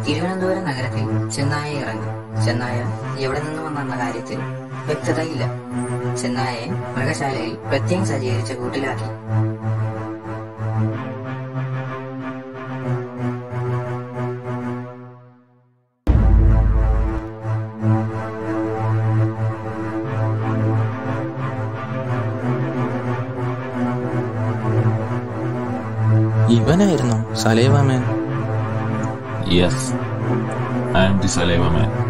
തിരുവനന്തപുരം നഗരത്തിൽ ചെന്നായ ഇറങ്ങി ചെന്നായ എവിടെ നിന്ന് വന്നെന്ന കാര്യത്തിൽ വ്യക്തതയില്ല ചെന്നായയെ മൃഗശാലയിൽ പ്രത്യേകം സജ്ജീകരിച്ച കൂട്ടിലാക്കി ഇവനായിരുന്നു saliva man yes I am the saliva man